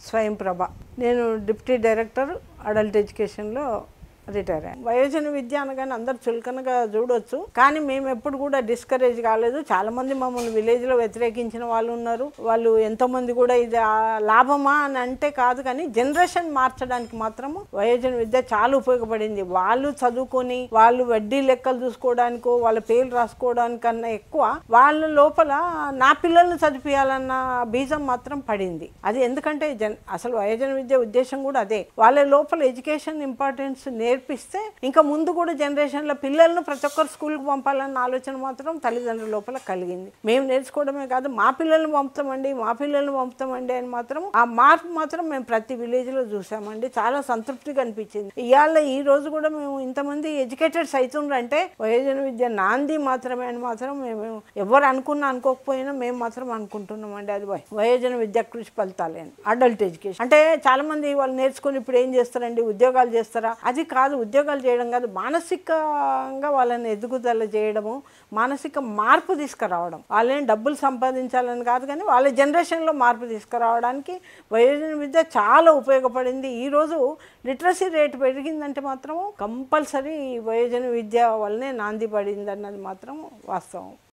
స్వయం ప్రభ నేను deputy director adult ఎడ్యుకేషన్లో రిటైర్ అయ్యాను వయోజన విద్య అనగానే అందరు చులకనగా చూడొచ్చు కానీ మేము ఎప్పుడు కూడా డిస్కరేజ్ కాలేదు చాలా మంది మమ్మల్ని విలేజ్లో వ్యతిరేకించిన వాళ్ళు ఉన్నారు వాళ్ళు ఎంతో మంది కూడా ఇది ఆ, లాభమా అని అంటే కాదు కానీ జనరేషన్ మార్చడానికి మాత్రము వయోజన విద్య చాలా ఉపయోగపడింది వాళ్ళు చదువుకొని వాళ్ళు వడ్డీ లెక్కలు చూసుకోవడానికో వాళ్ళ పేర్లు రాసుకోవడానికన్నా ఎక్కువ వాళ్ళ లోపల నా పిల్లల్ని చదివించాలన్న బీజం మాత్రం పడింది అది ఎందుకంటే జన్ అసలు వయోజన విద్య ఉద్దేశం కూడా అదే వాళ్ళ లోపల ఎడ్యుకేషన్ ఇంపార్టెన్స్ నేర్పిస్తే ఇంకా ముందు కూడా జనరేషన్లో పిల్లలను ప్రతి ఒక్కరు స్కూల్కి పంపాలన్న ఆలోచన మాత్రం తల్లిదండ్రుల లోపల కలిగింది మేము నేర్చుకోవడమే కాదు మా పిల్లల్ని పంపుతామండి మా పిల్లల్ని పంపుతామండి అని మాత్రం ఆ మార్పు మాత్రం మేము ప్రతి విలేజ్లో చూసామండి చాలా సంతృప్తిగా అనిపించింది ఇవాళ ఈ రోజు కూడా మేము ఇంతమంది ఎడ్యుకేటెడ్స్ అవుతుండ్రంటే వయోజన విద్య నాంది మాత్రమే అని మాత్రం మేము ఎవరు అనుకున్నా అనుకోకపోయినా మేము మాత్రం అనుకుంటున్నామండి అది వయ- వయోజన విద్య కృషి ఫలితాలే అని అడల్ట్ ఎడ్యుకేషన్ అంటే చాలా మంది వాళ్ళు నేర్చుకుని ఇప్పుడు ఏం చేస్తారండి ఉద్యోగాలు చేస్తారా అది కాదు ఉద్యోగాలు చేయడం కాదు మానసికంగా వాళ్ళని ఎదుగుదల చేయడము మానసిక మార్పు తీసుకురావడం వాళ్ళని డబ్బులు సంపాదించాలని కాదు కానీ వాళ్ళ జనరేషన్లో మార్పు తీసుకురావడానికి వయోజన విద్య చాలా ఉపయోగపడింది ఈరోజు లిటరసీ రేట్ పెరిగిందంటే మాత్రం కంపల్సరీ వయోజన విద్య వల్లనే నాంది పడింది అన్నది మాత్రం వాస్తవం